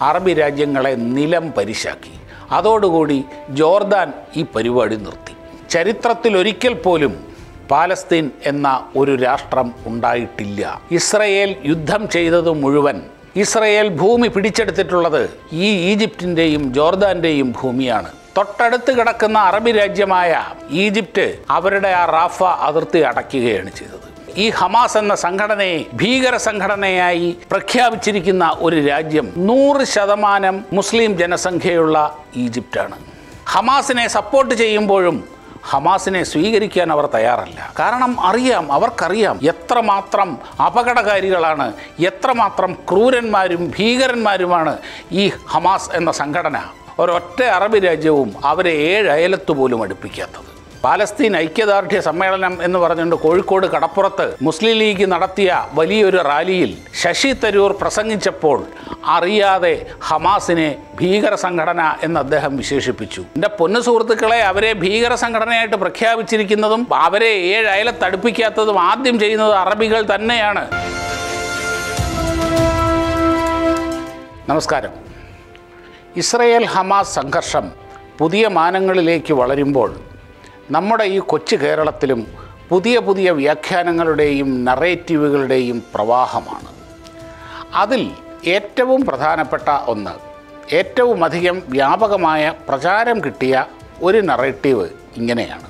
അറബി രാജ്യങ്ങളെ നിലം പരിശാക്കി അതോടുകൂടി ജോർദാൻ ഈ പരിപാടി നിർത്തി ചരിത്രത്തിൽ ഒരിക്കൽ പോലും പാലസ്തീൻ എന്ന ഒരു രാഷ്ട്രം ഉണ്ടായിട്ടില്ല ഇസ്രയേൽ യുദ്ധം ചെയ്തത് മുഴുവൻ ഇസ്രയേൽ ഭൂമി പിടിച്ചെടുത്തിട്ടുള്ളത് ഈ ഈജിപ്തിൻ്റെയും ജോർദാൻ്റെയും ഭൂമിയാണ് തൊട്ടടുത്ത് കിടക്കുന്ന അറബി രാജ്യമായ ഈജിപ്റ്റ് അവരുടെ ആ റാഫ അതിർത്തി അടയ്ക്കുകയാണ് ചെയ്തത് ഈ ഹമാസ് എന്ന സംഘടനയെ ഭീകര സംഘടനയായി പ്രഖ്യാപിച്ചിരിക്കുന്ന ഒരു രാജ്യം നൂറ് ശതമാനം മുസ്ലിം ജനസംഖ്യയുള്ള ഈജിപ്റ്റാണ് ഹമാസിനെ സപ്പോർട്ട് ചെയ്യുമ്പോഴും ഹമാസിനെ സ്വീകരിക്കാൻ അവർ തയ്യാറല്ല കാരണം അറിയാം അവർക്കറിയാം എത്രമാത്രം അപകടകാരികളാണ് എത്രമാത്രം ക്രൂരന്മാരും ഭീകരന്മാരുമാണ് ഈ ഹമാസ് എന്ന സംഘടന ഒരൊറ്റ അറബി രാജ്യവും അവരെ ഏഴ് അയലത്ത് പോലും അടുപ്പിക്കാത്തത് പാലസ്തീൻ ഐക്യദാർഢ്യ സമ്മേളനം എന്ന് പറഞ്ഞുകൊണ്ട് കോഴിക്കോട് കടപ്പുറത്ത് മുസ്ലിം ലീഗ് നടത്തിയ വലിയൊരു റാലിയിൽ ശശി തരൂർ പ്രസംഗിച്ചപ്പോൾ അറിയാതെ ഹമാസിനെ ഭീകര സംഘടന എന്ന് അദ്ദേഹം വിശേഷിപ്പിച്ചു എൻ്റെ പൊന്നു സുഹൃത്തുക്കളെ അവരെ ഭീകര സംഘടനയായിട്ട് പ്രഖ്യാപിച്ചിരിക്കുന്നതും അവരെ ഏഴ് അയലത്ത് അടുപ്പിക്കാത്തതും ആദ്യം ചെയ്യുന്നത് അറബികൾ തന്നെയാണ് നമസ്കാരം ഇസ്രയേൽ ഹമാസ് സംഘർഷം പുതിയ മാനങ്ങളിലേക്ക് വളരുമ്പോൾ നമ്മുടെ ഈ കൊച്ചു കേരളത്തിലും പുതിയ പുതിയ വ്യാഖ്യാനങ്ങളുടെയും നറേറ്റീവുകളുടെയും പ്രവാഹമാണ് അതിൽ ഏറ്റവും പ്രധാനപ്പെട്ട ഒന്ന് ഏറ്റവും അധികം വ്യാപകമായ പ്രചാരം കിട്ടിയ ഒരു നറേറ്റീവ് ഇങ്ങനെയാണ്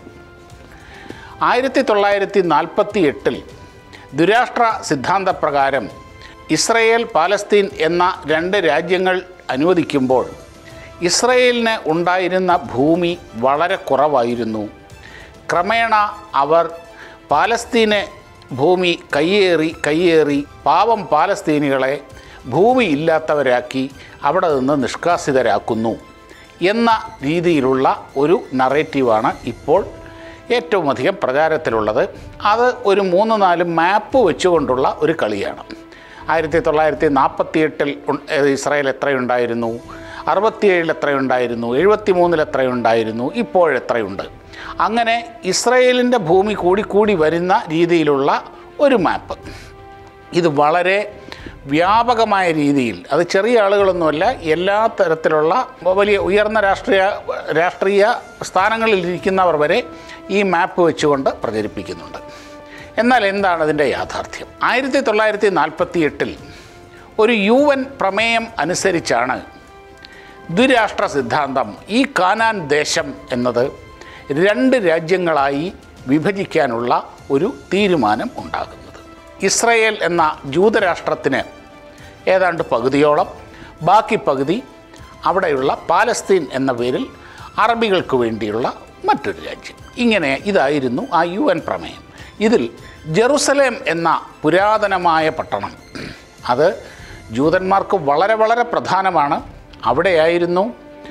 ആയിരത്തി തൊള്ളായിരത്തി നാൽപ്പത്തി എട്ടിൽ ദുരാഷ്ട്ര സിദ്ധാന്തപ്രകാരം ഇസ്രയേൽ പാലസ്തീൻ എന്ന രണ്ട് രാജ്യങ്ങൾ അനുവദിക്കുമ്പോൾ ഇസ്രയേലിന് ഉണ്ടായിരുന്ന ഭൂമി വളരെ കുറവായിരുന്നു ക്രമേണ അവർ പാലസ്തീന് ഭൂമി കയ്യേറി കയ്യേറി പാവം പാലസ്തീനികളെ ഭൂമി ഇല്ലാത്തവരാക്കി അവിടെ നിന്ന് നിഷ്കാസിതരാക്കുന്നു എന്ന രീതിയിലുള്ള ഒരു നറേറ്റീവാണ് ഇപ്പോൾ ഏറ്റവും അധികം പ്രചാരത്തിലുള്ളത് അത് ഒരു മൂന്ന് നാല് മാപ്പ് വെച്ചുകൊണ്ടുള്ള ഒരു കളിയാണ് ആയിരത്തി തൊള്ളായിരത്തി നാൽപ്പത്തി എട്ടിൽ ഇസ്രായേൽ എത്രയുണ്ടായിരുന്നു അറുപത്തിയേഴിൽ എത്രയുണ്ടായിരുന്നു എഴുപത്തി മൂന്നിൽ എത്രയുണ്ടായിരുന്നു ഇപ്പോഴെത്രയുണ്ട് അങ്ങനെ ഇസ്രയേലിൻ്റെ ഭൂമി കൂടിക്കൂടി വരുന്ന രീതിയിലുള്ള ഒരു മാപ്പ് ഇത് വളരെ വ്യാപകമായ രീതിയിൽ അത് ചെറിയ ആളുകളൊന്നുമല്ല എല്ലാ തരത്തിലുള്ള വലിയ ഉയർന്ന രാഷ്ട്രീയ രാഷ്ട്രീയ സ്ഥാനങ്ങളിൽ ഇരിക്കുന്നവർ വരെ ഈ മാപ്പ് വെച്ചുകൊണ്ട് പ്രചരിപ്പിക്കുന്നുണ്ട് എന്നാൽ എന്താണ് അതിൻ്റെ യാഥാർത്ഥ്യം ആയിരത്തി തൊള്ളായിരത്തി നാൽപ്പത്തി എട്ടിൽ ഒരു യു എൻ പ്രമേയം അനുസരിച്ചാണ് ദ്വിരാഷ്ട്ര സിദ്ധാന്തം ഈ കാനാൻ ദേശം എന്നത് രണ്ട് രാജ്യങ്ങളായി വിഭജിക്കാനുള്ള ഒരു തീരുമാനം ഉണ്ടാകുന്നത് ഇസ്രയേൽ എന്ന ജൂതരാഷ്ട്രത്തിന് ഏതാണ്ട് പകുതിയോളം ബാക്കി പകുതി അവിടെയുള്ള പാലസ്തീൻ എന്ന പേരിൽ അറബികൾക്ക് വേണ്ടിയുള്ള മറ്റൊരു രാജ്യം ഇങ്ങനെ ഇതായിരുന്നു ആ യു എൻ പ്രമേയം ഇതിൽ ജെറുസലേം എന്ന പുരാതനമായ പട്ടണം അത് ജൂതന്മാർക്ക് വളരെ വളരെ പ്രധാനമാണ് അവിടെയായിരുന്നു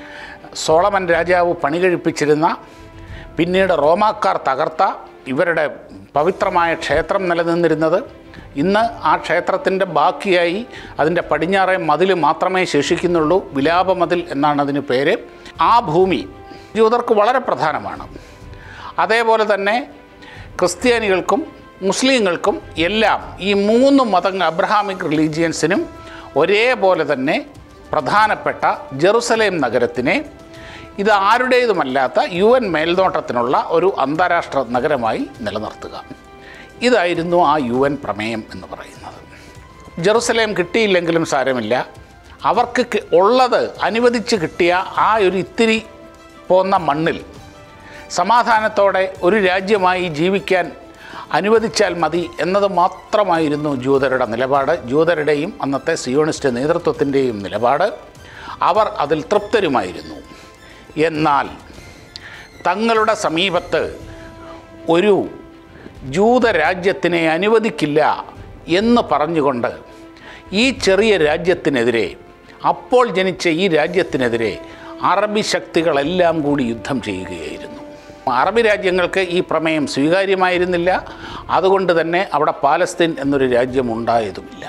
സോളമൻ രാജാവ് പണി കഴിപ്പിച്ചിരുന്ന പിന്നീട് റോമാക്കാർ തകർത്ത ഇവരുടെ പവിത്രമായ ക്ഷേത്രം നിലനിന്നിരുന്നത് ഇന്ന് ആ ക്ഷേത്രത്തിൻ്റെ ബാക്കിയായി അതിൻ്റെ പടിഞ്ഞാറേ മതിൽ മാത്രമേ ശേഷിക്കുന്നുള്ളൂ വിലാപമതിൽ എന്നാണ് അതിന് പേര് ആ ഭൂമി ജൂതർക്ക് വളരെ പ്രധാനമാണ് അതേപോലെ തന്നെ ക്രിസ്ത്യാനികൾക്കും മുസ്ലിങ്ങൾക്കും എല്ലാം ഈ മൂന്ന് മതങ്ങൾ അബ്രഹാമിക് റിലീജിയൻസിനും ഒരേപോലെ തന്നെ പ്രധാനപ്പെട്ട ജെറുസലേം നഗരത്തിനെ ഇത് ആരുടേതുമല്ലാത്ത യു എൻ മേൽനോട്ടത്തിനുള്ള ഒരു അന്താരാഷ്ട്ര നഗരമായി നിലനിർത്തുക ഇതായിരുന്നു ആ യു എൻ പ്രമേയം എന്ന് പറയുന്നത് ജെറുസലേം കിട്ടിയില്ലെങ്കിലും സാരമില്ല അവർക്ക് കി- ഉള്ളത് അനുവദിച്ച് കിട്ടിയ ആ ഒരു ഇത്തിരി പോന്ന മണ്ണിൽ സമാധാനത്തോടെ ഒരു രാജ്യമായി ജീവിക്കാൻ അനുവദിച്ചാൽ മതി എന്നത് മാത്രമായിരുന്നു ജൂതരുടെ നിലപാട് ജൂതരുടെയും അന്നത്തെ സിയോണിസ്റ്റ് നേതൃത്വത്തിൻ്റെയും നിലപാട് അവർ അതിൽ തൃപ്തരുമായിരുന്നു എന്നാൽ തങ്ങളുടെ സമീപത്ത് ഒരു ജൂതരാജ്യത്തിനെ അനുവദിക്കില്ല എന്ന് പറഞ്ഞുകൊണ്ട് ഈ ചെറിയ രാജ്യത്തിനെതിരെ അപ്പോൾ ജനിച്ച ഈ രാജ്യത്തിനെതിരെ അറബി ശക്തികളെല്ലാം കൂടി യുദ്ധം ചെയ്യുകയായിരുന്നു അറബി രാജ്യങ്ങൾക്ക് ഈ പ്രമേയം സ്വീകാര്യമായിരുന്നില്ല അതുകൊണ്ട് തന്നെ അവിടെ പാലസ്തീൻ എന്നൊരു രാജ്യം ഉണ്ടായതുമില്ല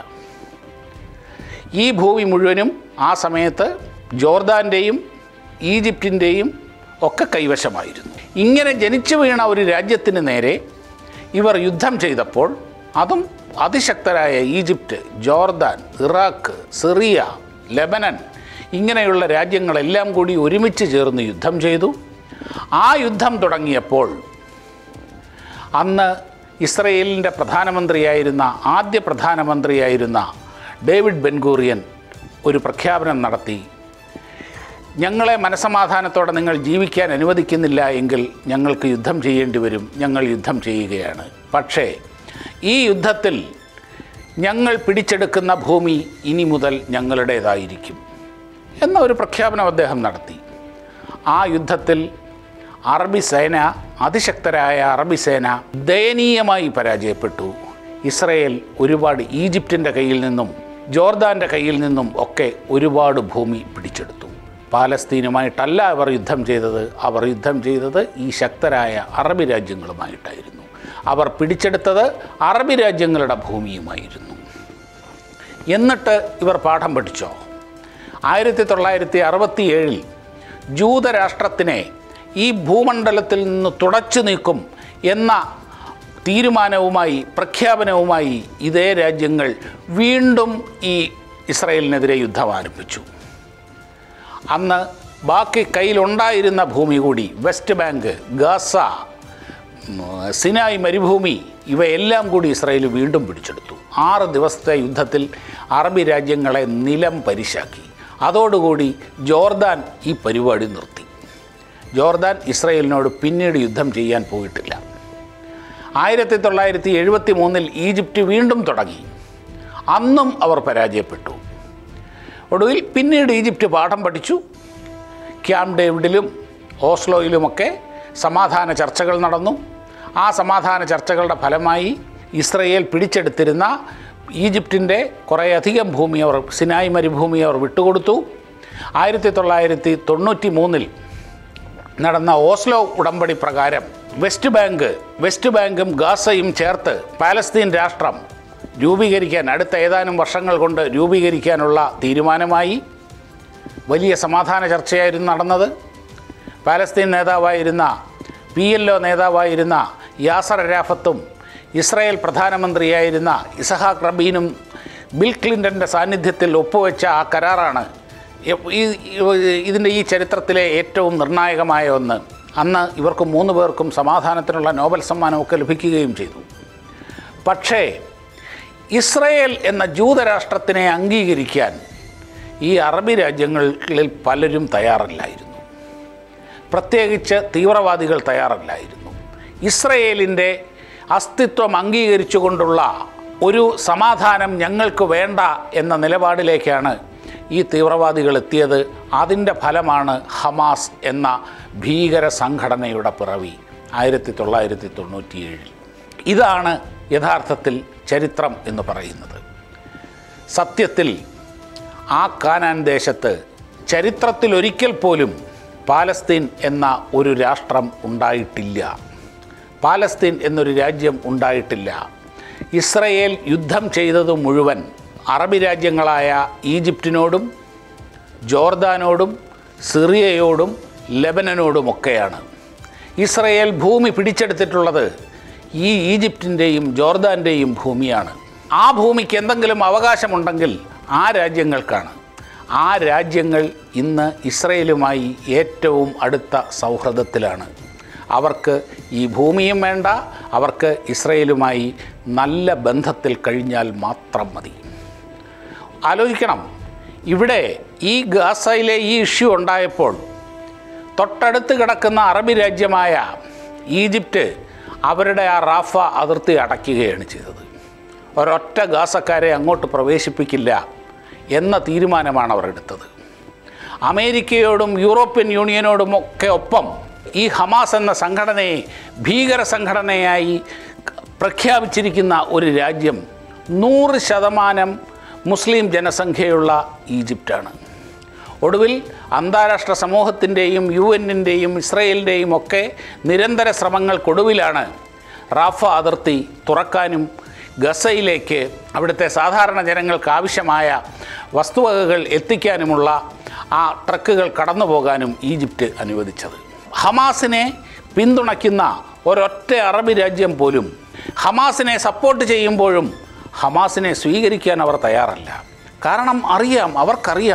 ഈ ഭൂമി മുഴുവനും ആ സമയത്ത് ജോർദാൻ്റെയും ഈജിപ്തിൻ്റെയും ഒക്കെ കൈവശമായിരുന്നു ഇങ്ങനെ ജനിച്ചു വീണ ഒരു രാജ്യത്തിന് നേരെ ഇവർ യുദ്ധം ചെയ്തപ്പോൾ അതും അതിശക്തരായ Egypt Jordan Iraq Syria Lebanon ഇങ്ങനെയുള്ള രാജ്യങ്ങളെല്ലാം കൂടി ഒരുമിച്ച് ചേർന്ന് യുദ്ധം ചെയ്തു ആ യുദ്ധം തുടങ്ങിയപ്പോൾ അന്ന് ഇസ്രയേലിൻ്റെ പ്രധാനമന്ത്രിയായിരുന്ന ആദ്യ പ്രധാനമന്ത്രിയായിരുന്ന ഡേവിഡ് ബെൻഗൂറിയൻ ഒരു പ്രഖ്യാപനം നടത്തി ഞങ്ങളെ മനസമാധാനത്തോടെ നിങ്ങൾ ജീവിക്കാൻ അനുവദിക്കുന്നില്ല എങ്കിൽ ഞങ്ങൾക്ക് യുദ്ധം ചെയ്യേണ്ടി വരും ഞങ്ങൾ യുദ്ധം ചെയ്യുകയാണ് പക്ഷേ ഈ യുദ്ധത്തിൽ ഞങ്ങൾ പിടിച്ചെടുക്കുന്ന ഭൂമി ഇനി മുതൽ ഞങ്ങളുടേതായിരിക്കും എന്ന ഒരു പ്രഖ്യാപനം അദ്ദേഹം നടത്തി ആ യുദ്ധത്തിൽ അറബി സേന അതിശക്തരായ അറബി സേന ദയനീയമായി പരാജയപ്പെട്ടു ഇസ്രയേൽ ഒരുപാട് ഈജിപ്തിൻ്റെ കയ്യിൽ നിന്നും ജോർദാൻ്റെ കയ്യിൽ നിന്നും ഒക്കെ ഒരുപാട് ഭൂമി പിടിച്ചെടുത്തു പാലസ്തീനുമായിട്ടല്ല അവർ യുദ്ധം ചെയ്തത് അവർ യുദ്ധം ചെയ്തത് ഈ ശക്തരായ അറബി രാജ്യങ്ങളുമായിട്ടായിരുന്നു അവർ പിടിച്ചെടുത്തത് അറബി രാജ്യങ്ങളുടെ ഭൂമിയുമായിരുന്നു എന്നിട്ട് ഇവർ പാഠം പഠിച്ചോ ആയിരത്തി തൊള്ളായിരത്തി അറുപത്തി ഏഴിൽ ജൂതരാഷ്ട്രത്തിനെ ഈ ഭൂമണ്ഡലത്തിൽ നിന്ന് തുടച്ചു നീക്കും എന്ന തീരുമാനവുമായി പ്രഖ്യാപനവുമായി ഇതേ രാജ്യങ്ങൾ വീണ്ടും ഈ ഇസ്രയേലിനെതിരെ യുദ്ധം ആരംഭിച്ചു അന്ന് ബാക്കി കയ്യിലുണ്ടായിരുന്ന ഭൂമി കൂടി വെസ്റ്റ് ബാങ്ക് ഗാസ ഉം, സിനായ് മരുഭൂമി ഇവയെല്ലാം കൂടി ഇസ്രായേൽ വീണ്ടും പിടിച്ചെടുത്തു ആറ് ദിവസത്തെ യുദ്ധത്തിൽ അറബി രാജ്യങ്ങളെ നിലം പരിശാക്കി അതോടുകൂടി ജോർദാൻ ഈ പരിപാടി നിർത്തി ജോർദാൻ ഇസ്രയേലിനോട് പിന്നീട് യുദ്ധം ചെയ്യാൻ പോയിട്ടില്ല ആയിരത്തി തൊള്ളായിരത്തി എഴുപത്തി മൂന്നിൽ ഈജിപ്റ്റ് വീണ്ടും തുടങ്ങി അന്നും അവർ പരാജയപ്പെട്ടു ഒടുവിൽ പിന്നീട് ഈജിപ്റ്റ് പാഠം പഠിച്ചു ക്യാമ്പ് ഡേവിഡിലും ഓസ്ലോയിലുമൊക്കെ സമാധാന ചർച്ചകൾ നടന്നു ആ സമാധാന ചർച്ചകളുടെ ഫലമായി ഇസ്രയേൽ പിടിച്ചെടുത്തിരുന്ന ഈജിപ്തിൻ്റെ കുറേയധികം ഭൂമി അവർ സിനായ് മരുഭൂമി അവർ വിട്ടുകൊടുത്തു ആയിരത്തി തൊള്ളായിരത്തി തൊണ്ണൂറ്റി മൂന്നിൽ നടന്ന ഓസ്ലോ ഉടമ്പടി പ്രകാരം വെസ്റ്റ് ബാങ്ക് വെസ്റ്റ് ബാങ്കും ഗാസയും ചേർത്ത് പാലസ്തീൻ രാഷ്ട്രം രൂപീകരിക്കാൻ അടുത്ത ഏതാനും വർഷങ്ങൾ കൊണ്ട് രൂപീകരിക്കാനുള്ള തീരുമാനമായി വലിയ സമാധാന ചർച്ചയായിരുന്നു നടന്നത് പാലസ്തീൻ നേതാവായിരുന്ന പി എൽ ഒ നേതാവായിരുന്ന യാസർ അരാഫത്തും ഇസ്രായേൽ പ്രധാനമന്ത്രിയായിരുന്ന ഇസഹാഖ് റബീനും ബിൽ ക്ലിൻ്റൻ്റെ സാന്നിധ്യത്തിൽ ഒപ്പുവെച്ച ആ കരാറാണ് ഈ- ഈ- ഇതിൻ്റെ ഈ ചരിത്രത്തിലെ ഏറ്റവും നിർണായകമായ ഒന്ന് അന്ന് ഇവർക്ക് മൂന്ന് പേർക്കും സമാധാനത്തിനുള്ള നോബൽ സമ്മാനമൊക്കെ ലഭിക്കുകയും ചെയ്തു പക്ഷേ ഇസ്രയേൽ എന്ന ജൂതരാഷ്ട്രത്തിനെ അംഗീകരിക്കാൻ ഈ അറബി രാജ്യങ്ങളിൽ പലരും തയ്യാറല്ലായിരുന്നു പ്രത്യേകിച്ച് തീവ്രവാദികൾ തയ്യാറല്ലായിരുന്നു ഇസ്രയേലിൻ്റെ അസ്തിത്വം അംഗീകരിച്ചുകൊണ്ടുള്ള ഒരു സമാധാനം ഞങ്ങൾക്ക് വേണ്ട എന്ന നിലപാടിലേക്കാണ് ഈ തീവ്രവാദികൾ എത്തിയത് അതിൻ്റെ ഫലമാണ് ഹമാസ് എന്ന ഭീകര സംഘടനയുടെ പിറവി ആയിരത്തി തൊള്ളായിരത്തി തൊണ്ണൂറ്റിയേഴിൽ ഇതാണ് യഥാർത്ഥത്തിൽ ചരിത്രം എന്ന് പറയുന്നത് സത്യത്തിൽ ആ കാനാൻ ദേശത്ത് ചരിത്രത്തിൽ ഒരിക്കൽ പോലും പാലസ്തീൻ എന്ന ഒരു രാഷ്ട്രം ഉണ്ടായിട്ടില്ല പാലസ്തീൻ എന്നൊരു രാജ്യം ഉണ്ടായിട്ടില്ല ഇസ്രയേൽ യുദ്ധം ചെയ്തത് മുഴുവൻ അറബി രാജ്യങ്ങളായ ഈജിപ്തിനോടും ജോർദാനോടും സിറിയയോടും ലെബനനോടുമൊക്കെയാണ് ഇസ്രയേൽ ഭൂമി പിടിച്ചെടുത്തിട്ടുള്ളത് ഈ ഈജിപ്തിൻ്റെയും ജോർദാൻ്റെയും ഭൂമിയാണ് ആ ഭൂമിക്ക് എന്തെങ്കിലും അവകാശമുണ്ടെങ്കിൽ ആ രാജ്യങ്ങൾക്കാണ് ആ രാജ്യങ്ങൾ ഇന്ന് ഇസ്രയേലുമായി ഏറ്റവും അടുത്ത സൗഹൃദത്തിലാണ് അവർക്ക് ഈ ഭൂമിയും വേണ്ട അവർക്ക് ഇസ്രയേലുമായി നല്ല ബന്ധത്തിൽ കഴിഞ്ഞാൽ മാത്രം മതി ആലോചിക്കണം ഇവിടെ ഈ ഗാസയിലെ ഈ ഇഷ്യൂ ഉണ്ടായപ്പോൾ തൊട്ടടുത്ത് കിടക്കുന്ന അറബി രാജ്യമായ ഈജിപ്റ്റ് അവരുടെ ആ റാഫ അതിർത്തി അടയ്ക്കുകയാണ് ചെയ്തത് ഒരൊറ്റ ഗാസക്കാരെ അങ്ങോട്ട് പ്രവേശിപ്പിക്കില്ല എന്ന തീരുമാനമാണ് അവർ എടുത്തത് അമേരിക്കയോടും യൂറോപ്യൻ യൂണിയനോടും ഒക്കെ ഒപ്പം ഈ ഹമാസ് എന്ന സംഘടനയെ ഭീകര സംഘടനയായി പ്രഖ്യാപിച്ചിരിക്കുന്ന ഒരു രാജ്യം നൂറ് ശതമാനം മുസ്ലിം ജനസംഖ്യയുള്ള ഈജിപ്റ്റാണ് ഒടുവിൽ അന്താരാഷ്ട്ര സമൂഹത്തിൻ്റെയും യു എന്നിൻ്റെയും ഇസ്രയേലിൻ്റെയും ഒക്കെ നിരന്തര ശ്രമങ്ങൾക്കൊടുവിലാണ് റാഫ അതിർത്തി തുറക്കാനും ഗസയിലേക്ക് അവിടുത്തെ സാധാരണ ജനങ്ങൾക്ക് ആവശ്യമായ വസ്തുവകകൾ എത്തിക്കാനുമുള്ള ആ ട്രക്കുകൾ കടന്നു പോകാനും ഈജിപ്റ്റ് അനുവദിച്ചത് ഹമാസിനെ പിന്തുണയ്ക്കുന്ന ഒരൊറ്റ അറബി രാജ്യം പോലും ഹമാസിനെ സപ്പോർട്ട് ചെയ്യുമ്പോഴും ഹമാസിനെ സ്വീകരിക്കാൻ അവർ തയ്യാറല്ല കാരണം അറിയാം അവർക്കറിയാം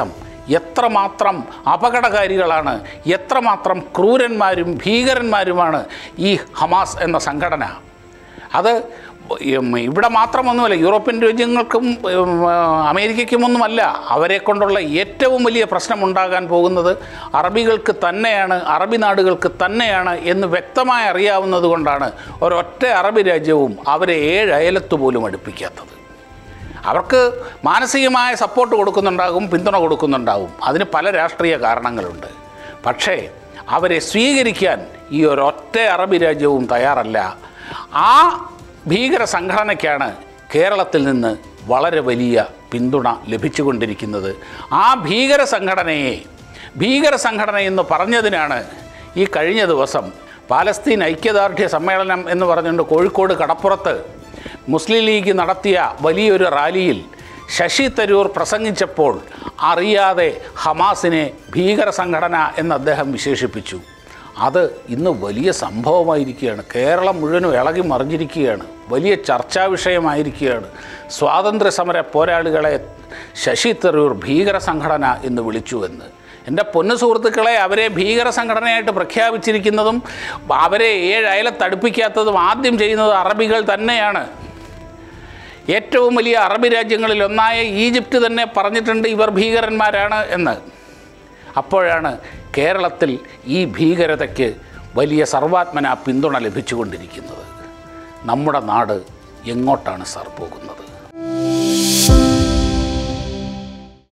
എത്രമാത്രം അപകടകാരികളാണ് എത്രമാത്രം ക്രൂരന്മാരും ഭീകരന്മാരുമാണ് ഈ ഹമാസ് എന്ന സംഘടന അത് ഉം, ഇവിടെ മാത്രമൊന്നുമല്ല യൂറോപ്യൻ രാജ്യങ്ങൾക്കും ഉം, അമേരിക്കയ്ക്കുമൊന്നുമല്ല അവരെ കൊണ്ടുള്ള ഏറ്റവും വലിയ പ്രശ്നം ഉണ്ടാകാൻ പോകുന്നത് അറബികൾക്ക് തന്നെയാണ് അറബി നാടുകൾക്ക് തന്നെയാണ് എന്ന് വ്യക്തമായി അറിയാവുന്നത് കൊണ്ടാണ് ഒരൊറ്റ അറബി രാജ്യവും അവരെ ഏഴ് അയലത്ത് പോലും അടുപ്പിക്കാത്തത് അവർക്ക് മാനസികമായ സപ്പോർട്ട് കൊടുക്കുന്നുണ്ടാകും പിന്തുണ കൊടുക്കുന്നുണ്ടാകും അതിന് പല രാഷ്ട്രീയ കാരണങ്ങളുണ്ട് പക്ഷേ അവരെ സ്വീകരിക്കാൻ ഈ ഒരൊറ്റ അറബി രാജ്യവും തയ്യാറല്ല ആ ഭീകര സംഘടനയ്ക്കാണ് കേരളത്തിൽ നിന്ന് വളരെ വലിയ പിന്തുണ ലഭിച്ചുകൊണ്ടിരിക്കുന്നത് ആ ഭീകര സംഘടനയെ ഭീകര സംഘടന എന്ന് പറഞ്ഞതിനാണ് ഈ കഴിഞ്ഞ ദിവസം പാലസ്തീൻ ഐക്യദാർഢ്യ സമ്മേളനം എന്ന് പറഞ്ഞുകൊണ്ട് കോഴിക്കോട് കടപ്പുറത്ത് മുസ്ലിം ലീഗ് നടത്തിയ വലിയൊരു റാലിയിൽ ശശി തരൂർ പ്രസംഗിച്ചപ്പോൾ അറിയാതെ ഹമാസിനെ ഭീകര സംഘടന എന്ന് അദ്ദേഹം വിശേഷിപ്പിച്ചു അത് ഇന്ന് വലിയ സംഭവമായിരിക്കുകയാണ് കേരളം മുഴുവനും ഇളകി മറിഞ്ഞിരിക്കുകയാണ് വലിയ ചർച്ചാ വിഷയമായിരിക്കുകയാണ് സ്വാതന്ത്ര്യ സമര പോരാളികളെ ശശി തരൂർ ഭീകര സംഘടന എന്ന് വിളിച്ചുവെന്ന് എൻ്റെ പൊന്നു സുഹൃത്തുക്കളെ അവരെ ഭീകര സംഘടനയായിട്ട് പ്രഖ്യാപിച്ചിരിക്കുന്നതും അവരെ ഏഴ് അയലത്തടുപ്പിക്കാത്തതും ആദ്യം ചെയ്യുന്നത് അറബികൾ തന്നെയാണ് ഏറ്റവും വലിയ അറബി രാജ്യങ്ങളിൽ ഒന്നായ ഈജിപ്റ്റ് തന്നെ പറഞ്ഞിട്ടുണ്ട് ഇവർ ഭീകരന്മാരാണ് എന്ന് അപ്പോഴാണ് കേരളത്തിൽ ഈ ഭീകരതയ്ക്ക് വലിയ സർവാത്മന പിന്തുണ ലഭിച്ചുകൊണ്ടിരിക്കുന്നത് നമ്മുടെ നാട് എങ്ങോട്ടാണ് സാർ പോകുന്നത്